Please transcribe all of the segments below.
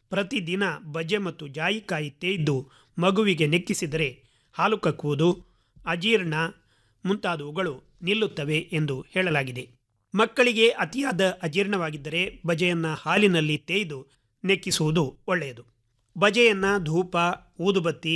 ಪ್ರತಿದಿನ ಬಜೆ ಮತ್ತು ಜಾಯಿಕಾಯಿ ತೇಯ್ದು ಮಗುವಿಗೆ ನೆಕ್ಕಿಸಿದರೆ ಹಾಲು ಕಕ್ಕುವುದು ಅಜೀರ್ಣ ಮುಂತಾದವುಗಳು ನಿಲ್ಲುತ್ತವೆ ಎಂದು ಹೇಳಲಾಗಿದೆ ಮಕ್ಕಳಿಗೆ ಅತಿಯಾದ ಅಜೀರ್ಣವಾಗಿದ್ದರೆ ಬಜೆಯನ್ನು ಹಾಲಿನಲ್ಲಿ ತೇಯ್ದು ನೆಕ್ಕಿಸುವುದು ಒಳ್ಳೆಯದು ಬಜೆಯನ್ನು ಧೂಪ ಊದುಬತ್ತಿ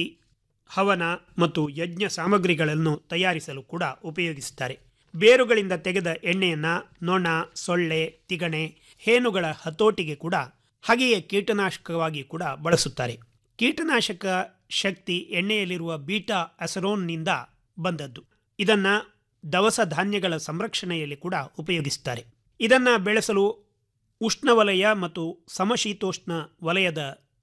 ಹವನ ಮತ್ತು ಯಜ್ಞ ಸಾಮಗ್ರಿಗಳನ್ನು ತಯಾರಿಸಲು ಕೂಡ ಉಪಯೋಗಿಸುತ್ತಾರೆ ಬೇರುಗಳಿಂದ ತೆಗೆದ ಎಣ್ಣೆಯನ್ನು ನೊಣ ಸೊಳ್ಳೆ ತಿಗಣೆ ಹೇನುಗಳ ಹತೋಟಿಗೆ ಕೂಡ ಹಾಗೆಯೇ ಕೀಟನಾಶಕವಾಗಿ ಕೂಡ ಬಳಸುತ್ತಾರೆ ಕೀಟನಾಶಕ ಶಕ್ತಿ ಎಣ್ಣೆಯಲ್ಲಿರುವ ಬೀಟಾ ಅಸರೋನ್ನಿಂದ ಬಂದದ್ದು ಇದನ್ನು ದವಸ ಧಾನ್ಯಗಳ ಸಂರಕ್ಷಣೆಯಲ್ಲಿ ಕೂಡ ಉಪಯೋಗಿಸುತ್ತಾರೆ ಇದನ್ನು ಬೆಳೆಸಲು ಉಷ್ಣವಲಯ ಮತ್ತು ಸಮಶೀತೋಷ್ಣ ವಲಯದ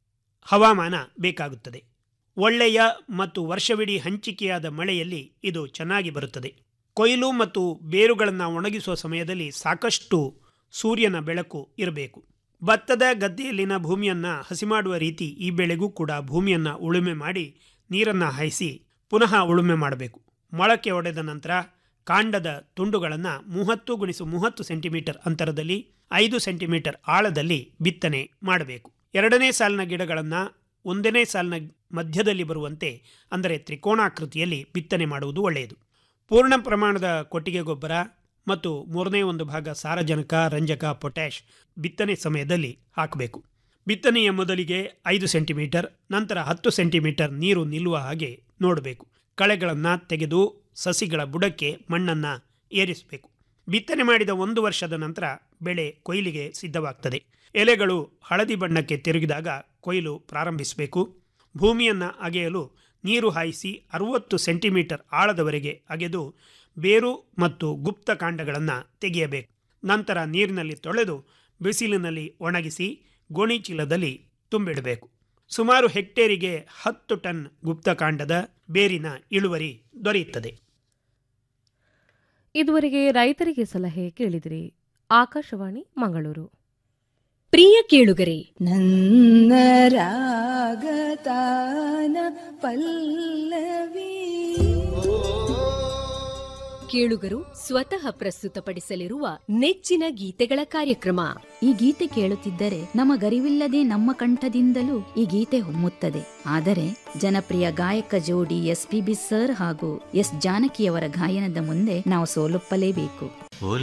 ಹವಾಮಾನ ಬೇಕಾಗುತ್ತದೆ ಒಳ್ಳೆಯ ಮತ್ತು ವರ್ಷವಿಡೀ ಹಂಚಿಕೆಯಾದ ಮಳೆಯಲ್ಲಿ ಇದು ಚೆನ್ನಾಗಿ ಬರುತ್ತದೆ ಕೊಯ್ಲು ಮತ್ತು ಬೇರುಗಳನ್ನು ಒಣಗಿಸುವ ಸಮಯದಲ್ಲಿ ಸಾಕಷ್ಟು ಸೂರ್ಯನ ಬೆಳಕು ಇರಬೇಕು ಭತ್ತದ ಗದ್ದೆಯಲ್ಲಿನ ಭೂಮಿಯನ್ನು ಹಸಿ ಮಾಡುವ ರೀತಿ ಈ ಬೆಳೆಗೂ ಕೂಡ ಭೂಮಿಯನ್ನು ಉಳುಮೆ ಮಾಡಿ ನೀರನ್ನು ಹಾಯಿಸಿ ಪುನಃ ಉಳುಮೆ ಮಾಡಬೇಕು ಮೊಳಕೆ ಒಡೆದ ನಂತರ ಕಾಂಡದ ತುಂಡುಗಳನ್ನು ಮೂವತ್ತು ಗುಣಿಸು ಮೂವತ್ತು ಸೆಂಟಿಮೀಟರ್ ಅಂತರದಲ್ಲಿ ಐದು ಸೆಂಟಿಮೀಟರ್ ಆಳದಲ್ಲಿ ಬಿತ್ತನೆ ಮಾಡಬೇಕು ಎರಡನೇ ಸಾಲಿನ ಗಿಡಗಳನ್ನು ಒಂದನೇ ಸಾಲಿನ ಮಧ್ಯದಲ್ಲಿ ಬರುವಂತೆ ಅಂದರೆ ತ್ರಿಕೋಣಾಕೃತಿಯಲ್ಲಿ ಬಿತ್ತನೆ ಮಾಡುವುದು ಒಳ್ಳೆಯದು ಪೂರ್ಣ ಪ್ರಮಾಣದ ಕೊಟ್ಟಿಗೆ ಗೊಬ್ಬರ ಮತ್ತು ಮೂರನೇ ಒಂದು ಭಾಗ ಸಾರಜನಕ ರಂಜಕ ಪೊಟ್ಯಾಷ್ ಬಿತ್ತನೆ ಸಮಯದಲ್ಲಿ ಹಾಕಬೇಕು ಬಿತ್ತನೆಯ ಮೊದಲಿಗೆ ಐದು ಸೆಂಟಿಮೀಟರ್ ನಂತರ ಹತ್ತು ಸೆಂಟಿಮೀಟರ್ ನೀರು ನಿಲ್ಲುವ ಹಾಗೆ ನೋಡಬೇಕು ಕಳೆಗಳನ್ನು ತೆಗೆದು ಸಸಿಗಳ ಬುಡಕ್ಕೆ ಮಣ್ಣನ್ನು ಏರಿಸಬೇಕು ಬಿತ್ತನೆ ಮಾಡಿದ ಒಂದು ವರ್ಷದ ನಂತರ ಬೆಳೆ ಕೊಯ್ಲಿಗೆ ಸಿದ್ಧವಾಗ್ತದೆ ಎಲೆಗಳು ಹಳದಿ ಬಣ್ಣಕ್ಕೆ ತಿರುಗಿದಾಗ ಕೊಯ್ಲು ಪ್ರಾರಂಭಿಸಬೇಕು ಭೂಮಿಯನ್ನು ಅಗೆಯಲು ನೀರು ಹಾಯಿಸಿ ಅರುವತ್ತು ಸೆಂಟಿಮೀಟರ್ ಆಳದವರೆಗೆ ಅಗೆದು ಬೇರು ಮತ್ತು ಗುಪ್ತ ಕಾಂಡಗಳನ್ನು ತೆಗೆಯಬೇಕು ನಂತರ ನೀರಿನಲ್ಲಿ ತೊಳೆದು ಬಿಸಿಲಿನಲ್ಲಿ ಒಣಗಿಸಿ ಗೋಣಿ ಚೀಲದಲ್ಲಿ ತುಂಬಿಡಬೇಕು ಸುಮಾರು ಹೆಕ್ಟೇರಿಗೆ ಹತ್ತು ಟನ್ ಗುಪ್ತಕಾಂಡದ ಬೇರಿನ ಇಳುವರಿ ದೊರೆಯುತ್ತದೆ ಇದುವರೆಗೆ ರೈತರಿಗೆ ಸಲಹೆ ಕೇಳಿದಿರಿ ಆಕಾಶವಾಣಿ ಮಂಗಳೂರು ಪ್ರಿಯ ಕೇಳುಗರೆ ನನ್ನ ರಾಗತಾನ ಪಲ್ಲವಿ ಕೇಳುಗರು ಸ್ವತಃ ಪ್ರಸ್ತುತಪಡಿಸಲಿರುವ ನೆಚ್ಚಿನ ಗೀತೆಗಳ ಕಾರ್ಯಕ್ರಮ ಈ ಗೀತೆ ಕೇಳುತ್ತಿದ್ದರೆ ನಮಗರಿವಿಲ್ಲದೆ ನಮ್ಮ ಕಂಠದಿಂದಲೂ ಈ ಗೀತೆ ಹೊಮ್ಮುತ್ತದೆ ಆದರೆ ಜನಪ್ರಿಯ ಗಾಯಕ ಜೋಡಿ ಎಸ್ ಪಿ ಬಿ ಸರ್ ಹಾಗೂ ಎಸ್ ಜಾನಕಿಯವರ ಗಾಯನದ ಮುಂದೆ ನಾವು ಸೋಲೊಪ್ಪಲೇಬೇಕು